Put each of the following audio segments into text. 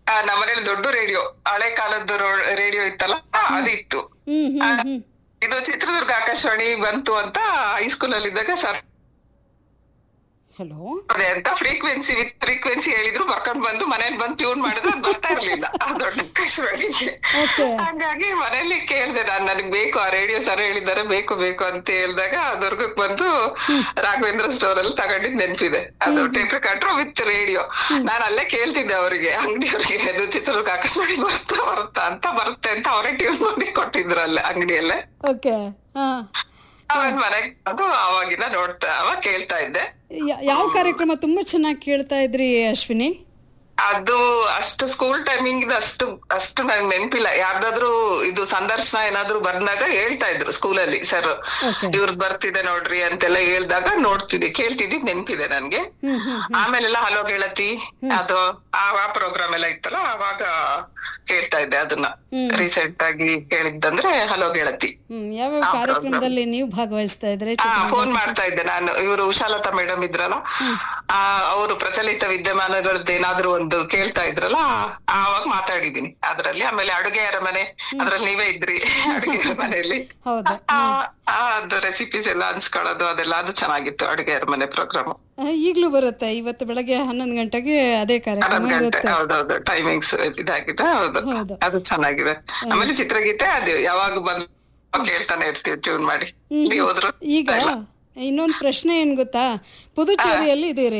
ಆ, ನಮ್ಮನೇಲಿ ದೊಡ್ಡ ರೇಡಿಯೋ ಹಳೆ ಕಾಲದ ರೇಡಿಯೋ ಇತ್ತಲ್ಲ ಆ, ಅದಿತ್ತು ಹ್ಮ್ ಹ್ಮ್ ಹ್ಮ್ ಇದು ಚಿತ್ರದುರ್ಗ ಆಕಾಶವಾಣಿ ಬಂತು ಅಂತ ಹೈಸ್ಕೂಲ್ ಅಲ್ಲಿ ಇದ್ದಾಗ ಸರ್ ಹಲೋ ಅದೇ ಅಂತ ಫ್ರೀಕ್ವೆನ್ಸಿ ವಿತ್ ಫ್ರೀಕ್ವೆನ್ಸಿ ಹೇಳಿದ್ರು ಬರ್ಕೊಂಡ್ ಬಂದು ಮನೇಲಿ ಬಂದು ಟ್ಯೂನ್ ಮಾಡಿದ್ರೆ ಅದ್ ಬರ್ತಾ ಇರ್ಲಿಲ್ಲ ಆ ದೊಡ್ಡ ಆಕಾಶವಾಣಿಗೆ Okay. ಹಾಗಾಗಿ ಮನೇಲಿ ಕೇಳ್ದೆ ನಾನ್ ನನಗ್ ಬೇಕು ಆ ರೇಡಿಯೋ ಸರ್ ಹೇಳಿದ್ದಾರೆ ಬೇಕು ಬೇಕು ಅಂತ ಹೇಳಿದಾಗ ದುರ್ಗಕ್ ಬಂದು ರಾಘವೇಂದ್ರ ಸ್ಟೋರ್ ಅಲ್ಲಿ ತಗೊಂಡಿದ್ ನೆನ್ಪಿದೆ ಅದು ಟೇಪ್ ರೆಕಾರ್ಡರ್ ವಿತ್ ರೇಡಿಯೋ ನಾನ್ ಅಲ್ಲೇ ಕೇಳ್ತಿದ್ದೆ ಅವರಿಗೆ ಅಂಗಡಿಯವರಿಗೆ ಅದು ಚಿತ್ರದುರ್ಗ ಆಕಾಶವಾಣಿ ಬರ್ತಾ ಬರುತ್ತಾ ಅಂತ ಬರುತ್ತೆ ಅಂತ ಅವರೇ ಟ್ಯೂನ್ ಮಾಡಿ ಕೊಟ್ಟಿದ್ರು ಅಲ್ಲೇ ಅಂಗಡಿಯಲ್ಲೇ ಓಕೆ ಹಾ ಆಮೇಲೆ ಮನೆಗ್ ಬಂದು ಅವಾಗಿನ ನೋಡ್ತಾ ಅವಾಗ ಕೇಳ್ತಾ ಇದ್ದೆ ಯ- ಯಾವ ಕಾರ್ಯಕ್ರಮ ತುಂಬಾ ಚೆನ್ನಾಗಿ ಕೇಳ್ತಾ ಇದ್ರಿ ಅಶ್ವಿನಿ ಅದು ಅಷ್ಟು ಸ್ಕೂಲ್ ಟೈಮಿಂಗ್ ಅಷ್ಟು ಅಷ್ಟು ನಂಗೆ ನೆನಪಿಲ್ಲ ಯಾರ್ದಾದ್ರೂ ಇದು ಸಂದರ್ಶನ ಏನಾದ್ರು ಬಂದಾಗ ಹೇಳ್ತಾ ಇದ್ರು ಸ್ಕೂಲಲ್ಲಿ ಸರ್ Okay. ಇವ್ರದ್ ಬರ್ತಿದೆ ನೋಡ್ರಿ ಅಂತೆಲ್ಲ ಹೇಳ್ದಾಗ ನೋಡ್ತಿದ್ದೆ ಕೇಳ್ತಿದ್ದಿ ನೆನ್ಪಿದೆ ನನ್ಗೆ ಹ್ಮ್ ಹ್ಮ್ ಆಮೇಲೆಲ್ಲ ಹಲೋ ಗೆಳತಿ ಅದು ಆ ಪ್ರೋಗ್ರಾಮ್ ಎಲ್ಲ ಇತ್ತಲ್ಲ ಅವಾಗ ಕೇಳ್ತಾ ಇದ್ದೆ ಅದನ್ನ ರೀಸೆಂಟ್ ಆಗಿ ಕೇಳಿದ್ದಂದ್ರೆ ಹಲೋ ಗೆಳತಿ ಹ್ಮ್ ಯಾವ್ಯಾವ ಕಾರ್ಯಕ್ರಮದಲ್ಲಿ ನೀವು ಭಾಗವಹಿಸ್ತಾ ಇದ್ರೆ ಹಾ ಫೋನ್ ಮಾಡ್ತಾ ಇದ್ದೆ ನಾನು ಇವರು ಉಷಾಲತಾ ಮೇಡಮ್ ಇದ್ರಲ್ಲ ಆ ಅವರು ಪ್ರಚಲಿತ ವಿದ್ಯಮಾನಗಳದ್ದು ಏನಾದ್ರು ಒಂದು ಕೇಳ್ತಾ ಇದ್ರಲ್ಲ ಆ- ಆವಾಗ ಮಾತಾಡಿದೀನಿ ಅದ್ರಲ್ಲಿ ಆಮೇಲೆ ಅಡುಗೆಯರ ಮನೆ ಅದ್ರಲ್ಲಿ ನೀವೇ ಇದ್ರಿ ಅಡುಗೆಯರ ಮನೆಯಲ್ಲಿ ಹೌದು ಆ ಆ, ಅದು ರೆಸಿಪೀಸ್ ಎಲ್ಲ ಹಂಚ್ಕೊಳ್ಳೋದು ಅದೆಲ್ಲ ಅದು ಚೆನ್ನಾಗಿತ್ತು ಅಡುಗೆಯರ ಮನೆ ಪ್ರೋಗ್ರಾಮ್ ಆ, ಈಗ್ಲೂ ಬರುತ್ತೆ ಇವತ್ತು ಬೆಳಗ್ಗೆ ಹನ್ನೊಂದು ಗಂಟೆಗೆ ಅದೇ ಕಾರ್ಯಕ್ರಮ ಹನ್ನೊಂದು ಗಂಟೆ ಇರುತ್ತೆ ಹೌದೌದು ಟೈಮಿಂಗ್ಸ್ ಇದಾಗಿದೆ ಹೌದು ಹೌದು. ಅದು ಚೆನ್ನಾಗಿದೆ ಆಮೇಲೆ ಚಿತ್ರಗೀತೆ ಅದು ಯಾವಾಗ ಬಂದು ಕೇಳ್ತಾನೆ ಇರ್ತೀವಿ ಟ್ಯೂನ್ ಮಾಡಿ ನೀವು ಹೋದ್ರು ಈಗ ಇನ್ನೊಂದು ಪ್ರಶ್ನೆ ಏನ್ ಗೊತ್ತಾ ಪುದುಚೇರಿಯಲ್ಲಿ ಇದೀರಿ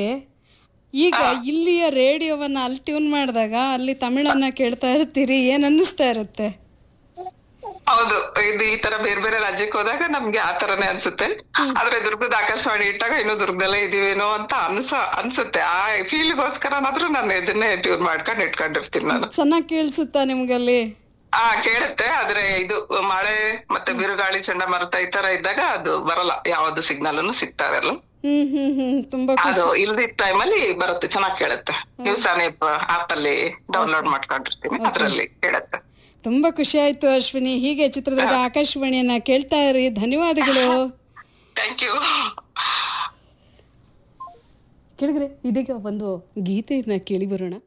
ಈಗ ಇಲ್ಲಿಯ ರೇಡಿಯೋವನ್ನ ಅಲ್ಲಿ ಟ್ಯೂನ್ ಮಾಡಿದಾಗ ಅಲ್ಲಿ ತಮಿಳನ್ನ ಕೇಳ್ತಾ ಇರ್ತೀರಿ ಏನ್ ಅನ್ನಿಸ್ತಾ ಇರುತ್ತೆ ಹೌದು ಇದು ಈ ತರ ಬೇರೆ ಬೇರೆ ರಾಜ್ಯಕ್ಕೆ ಹೋದಾಗ ನಮ್ಗೆ ಆ ತರನೇ ಅನ್ಸುತ್ತೆ ಆದ್ರೆ ದುರ್ಗದ ಆಕಾಶವಾಣಿ ಇಟ್ಟಾಗ ಇನ್ನು ದುರ್ಗದಲ್ಲೇ ಇದೀವೇನೋ ಅಂತ ಅನ್ಸ ಅನ್ಸುತ್ತೆ ಆ ಫೀಲ್ಗೋಸ್ಕರನಾದ್ರೂ ನಾನು ಇದನ್ನೇ ಟ್ಯೂನ್ ಮಾಡ್ಕೊಂಡು ಇಟ್ಕೊಂಡಿರ್ತೀನಿ ನಾನು ಚೆನ್ನಾಗಿ ಕೇಳಿಸುತ್ತಾ ನಿಮ್ಗಲ್ಲಿ ಆ ಕೇಳುತ್ತೆ ಆದ್ರೆ ಇದು ಮಳೆ ಮತ್ತೆ ಬಿರುಗಾಳಿ ಚಂಡಮಾರುತ ಈ ತರ ಇದ್ದಾಗ ಅದು ಬರಲ್ಲ ಯಾವ್ದು ಸಿಗ್ನಲ್ ಸಿಗ್ತಾ ಇರಲ್ಲ ಹ್ಮ್ ಹ್ಮ್ ಹ್ಮ್ ತುಂಬಾ ಅದು ಇಲ್ದಿದ್ ಟೈಮ್ ಅಲ್ಲಿ ಬರುತ್ತೆ ಚೆನ್ನಾಗಿ ಕೇಳುತ್ತೆ ನ್ಯೂಸ್ ಆಪ್ ಅಲ್ಲಿ ಡೌನ್ಲೋಡ್ ಮಾಡ್ಕೊಂಡಿರ್ತೀನಿ ಅದ್ರಲ್ಲಿ ಕೇಳುತ್ತೆ ತುಂಬಾ ಖುಷಿ ಆಯ್ತು ಅಶ್ವಿನಿ ಹೀಗೆ ಚಿತ್ರದುರ್ಗ ಆಕಾಶವಾಣಿಯನ್ನ ಕೇಳ್ತಾ ಇರಿ ಧನ್ಯವಾದಗಳು ಥ್ಯಾಂಕ್ ಯು ಕೇಳಿದ್ರೆ ಇದೀಗ ಒಂದು ಗೀತೆಯನ್ನ ಕೇಳಿ ಬರೋಣ